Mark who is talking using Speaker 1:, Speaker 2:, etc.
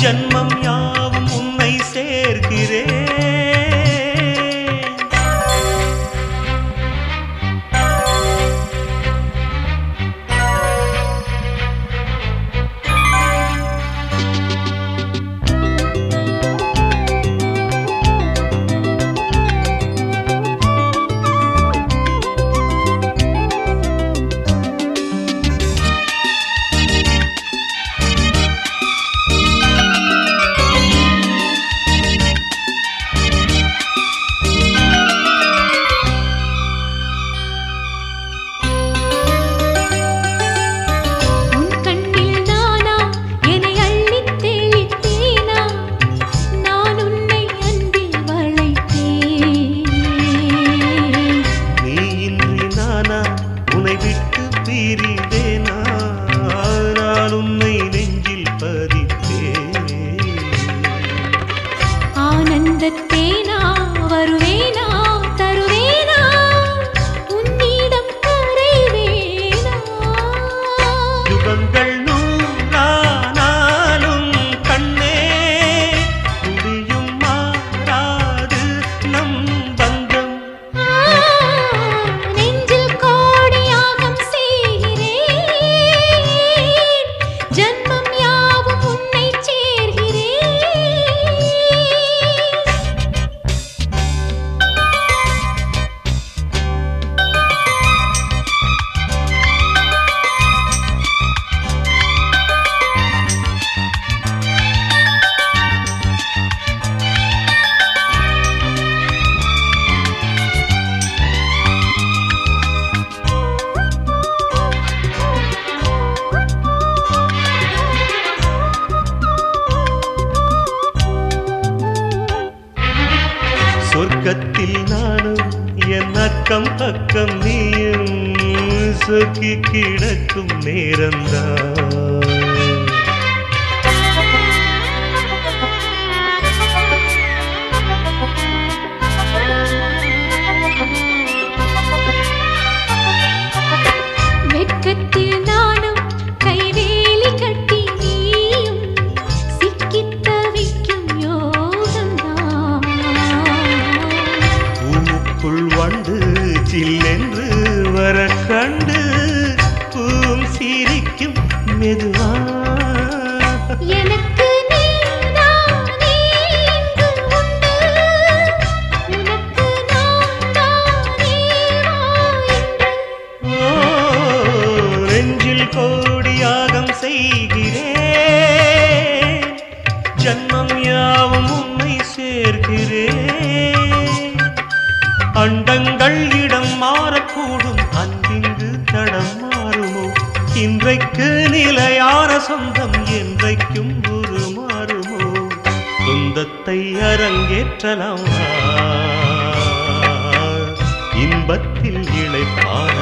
Speaker 1: ஜன்மம் யாவும் உன்னை சேர்க்கிறேன்
Speaker 2: உன் கண்ணில் நானா என்னை அள்ளித் தெளித்தேனா நான் உன்னை அன்பில் வளைத்தேன்
Speaker 1: நீ இன்றி நானா உன்னை விட்டு பிரிந்தேனா நான் உன்னை நெஞ்சில் பதித்தேன்
Speaker 2: ஆனந்தத்தேனா வருவேனா தருவேனா உன்னிடம் கரைவேனா
Speaker 1: யுகங்கள் நூறானாலும் கண்ணே முடியும் மாறாது நம் பந்தம்
Speaker 2: ஆ, நெஞ்சில் கோடியாகம் செய்கிறேன் ஜன்மம் யாவும் உன்னை சேர்கிறேன்
Speaker 1: சொர்க்கத்தில் நானும் என் அக்கம் பக்கம் நீயும் சொக்கி கிடக்கும் நேரம்தான்
Speaker 2: வெட்கத்தில் நானும் கைவேலி கட்டி நீயும் சிக்கித் தவிக்கும் யோகம்தான்
Speaker 1: பூவுக்குள் வண்டு சில்லென்று வர கண்டு பூம் சிரிக்கும் மெதுவா
Speaker 2: எனக்கு நீதானே இங்கு உண்டு உனக்கு நான் தானே வா என்று
Speaker 1: ஓ, நெஞ்சில் கோடியாகம் செய்கிறேன் ஜன்மம் யாவும் உன்னை சேர்க்கிறேன் அண்டங்கள் இடம் மாறக்கூடும் அன்பிங்கு தடம் மாறுமோ இன்றைக்கு நிலையான சொந்தம் என்றைக்கும் உருமாறுமோ சொந்தத்தை அரங்கேற்றலாம் இன்பத்தில் இழைப்பார்